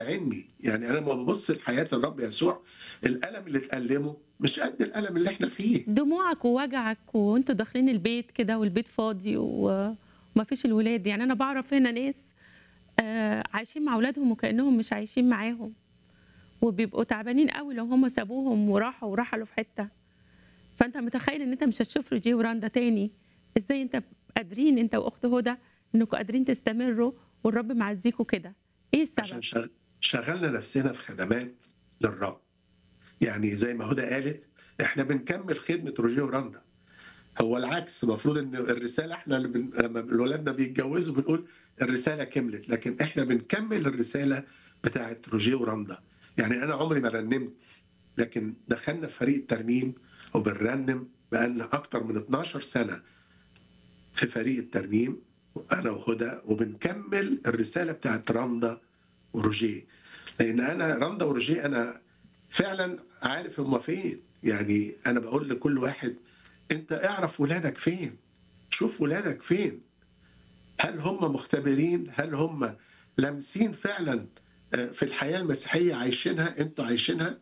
علمي يعني انا لما ببص لحياه الرب يسوع الالم اللي اتألمه مش قد الالم اللي احنا فيه دموعك ووجعك وانتوا داخلين البيت كده والبيت فاضي و- وما فيش الولاد يعني انا بعرف هنا ناس آه، عايشين مع اولادهم وكانهم مش عايشين معاهم وبيبقوا تعبانين قوي لو هم سابوهم وراحوا ورحلوا في حته فانت متخيل ان انت مش هتشوف رجي وراندا تاني ازاي انت قادرين انت واخت هدى انكم قادرين تستمروا والرب معزيكوا كده ايه السبب عشان شغ- شغلنا نفسنا في خدمات للرب يعني زي ما هدى قالت احنا بنكمل خدمه روجيه وراندا هو العكس المفروض ان الرساله احنا اللي بن... لما اولادنا بيتجوزوا بنقول الرساله كملت لكن احنا بنكمل الرساله بتاعت روجيه وراندا يعني انا عمري ما رنمت لكن دخلنا في فريق الترنيم وبنرنم بقالنا اكتر من 12 سنه في فريق الترنيم انا وهدى وبنكمل الرساله بتاعت راندا وروجيه لان انا راندا وروجيه انا فعلا عارف هما فين يعني انا بقول لكل واحد انت اعرف ولادك فين شوف ولادك فين هل هم مختبرين هل هم لامسين فعلا آه، في الحياه المسيحيه عايشينها انتوا عايشينها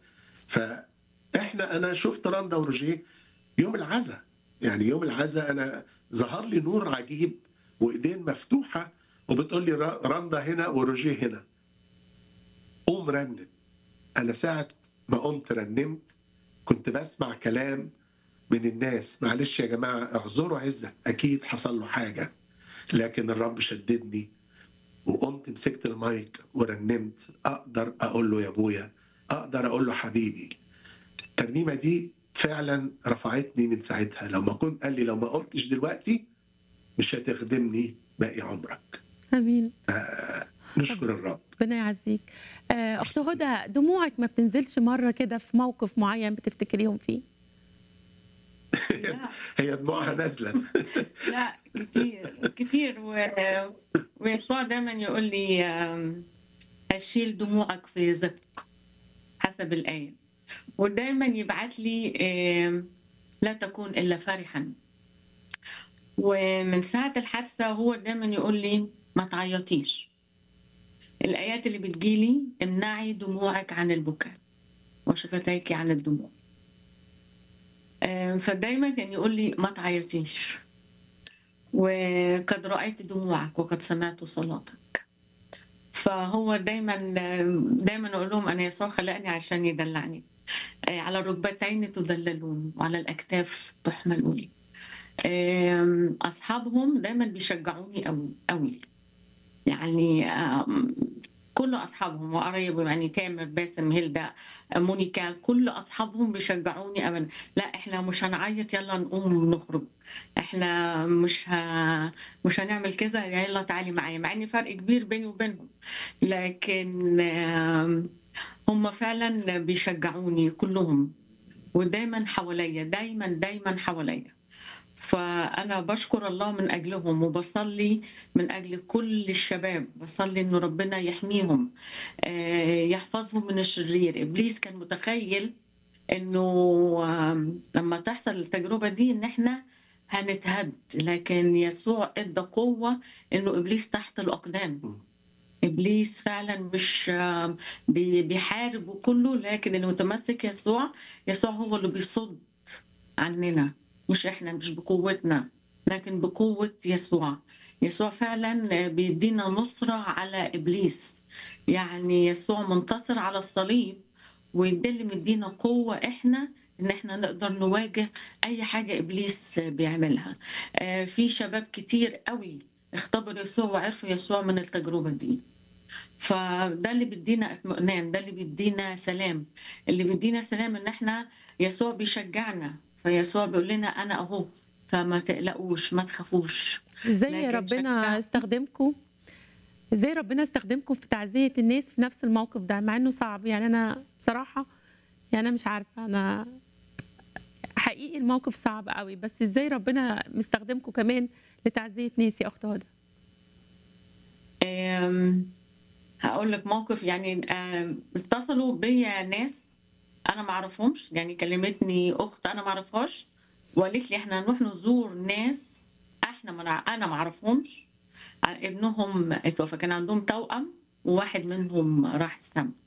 فاحنا انا شفت راندا وروجيه يوم العزاء يعني يوم العزاء انا ظهر لي نور عجيب وايدين مفتوحه وبتقول لي را- راندا هنا وروجيه هنا قوم رنم انا ساعه ما قمت رنمت كنت بسمع كلام من الناس معلش يا جماعه اعذروا عزت اكيد حصل له حاجه لكن الرب شددني وقمت مسكت المايك ورنمت اقدر اقول له يا ابويا اقدر اقول له حبيبي الترنيمه دي فعلا رفعتني من ساعتها لو ما كنت قال لي لو ما قمتش دلوقتي مش هتخدمني باقي عمرك امين نشكر الرب ربنا يعزيك آه، اخت هدى دموعك ما بتنزلش مره كده في موقف معين بتفتكريهم فيه لا هي دموعها نازله لا كتير كتير و... ويسوع دايما يقول لي آم، أشيل دموعك في زبق حسب الآية ودايما يبعت لي آم، لا تكون إلا فرحا ومن ساعة الحادثة هو دايما يقول لي ما تعيطيش الآيات اللي بتجيلي امنعي دموعك عن البكاء وشفتيك عن الدموع آم، فدايما كان يقول لي ما تعيطيش وقد رأيت دموعك وقد سمعت صلاتك فهو دايما دايما اقول لهم انا يسوع خلقني عشان يدلعني آه، على الركبتين تدللون وعلى الاكتاف تحملون آم، اصحابهم دايما بيشجعوني قوي قوي يعني آم، كل اصحابهم وقرايبهم يعني تامر باسم هيلدا مونيكا كل اصحابهم بيشجعوني ابدا لا احنا مش هنعيط يلا نقوم نخرج احنا مش ه... مش هنعمل كذا يلا تعالي معايا مع ان فرق كبير بيني وبينهم لكن آم، هم فعلا بيشجعوني كلهم ودايما حواليا دايما دايما حواليا فأنا بشكر الله من أجلهم وبصلي من أجل كل الشباب بصلي إنه ربنا يحميهم آه، يحفظهم من الشرير إبليس كان متخيل إنه آم، لما تحصل التجربة دي إن إحنا هنتهد لكن يسوع ادى قوة إنه إبليس تحت الأقدام ابليس فعلا مش آم، بي- بيحارب وكله لكن اللي متمسك يسوع يسوع هو اللي بيصد عننا مش احنا مش بقوتنا لكن بقوة يسوع يسوع فعلا بيدينا نصرة على إبليس يعني يسوع منتصر على الصليب وده اللي مدينا قوة احنا ان احنا نقدر نواجه اي حاجة ابليس بيعملها آه، في شباب كتير قوي اختبروا يسوع وعرفوا يسوع من التجربة دي فده اللي بيدينا اطمئنان ده اللي بيدينا سلام اللي بيدينا سلام ان احنا يسوع بيشجعنا فيسوع بيقول لنا انا اهو فما تقلقوش ما تخافوش ازاي لكن ربنا شجع- استخدمكم ازاي ربنا استخدمكم في تعزيه الناس في نفس الموقف ده مع انه صعب يعني انا بصراحه يعني انا مش عارفه انا حقيقي الموقف صعب قوي بس ازاي ربنا مستخدمكم كمان لتعزيه ناس يا اخت هدى أم، هقول لك موقف يعني أم، اتصلوا بيا ناس انا ما اعرفهمش يعني كلمتني اخت انا ما اعرفهاش وقالت لي احنا هنروح نزور ناس احنا ما نع- انا ما اعرفهمش ابنهم اتوفى كان عندهم توأم وواحد منهم راح السما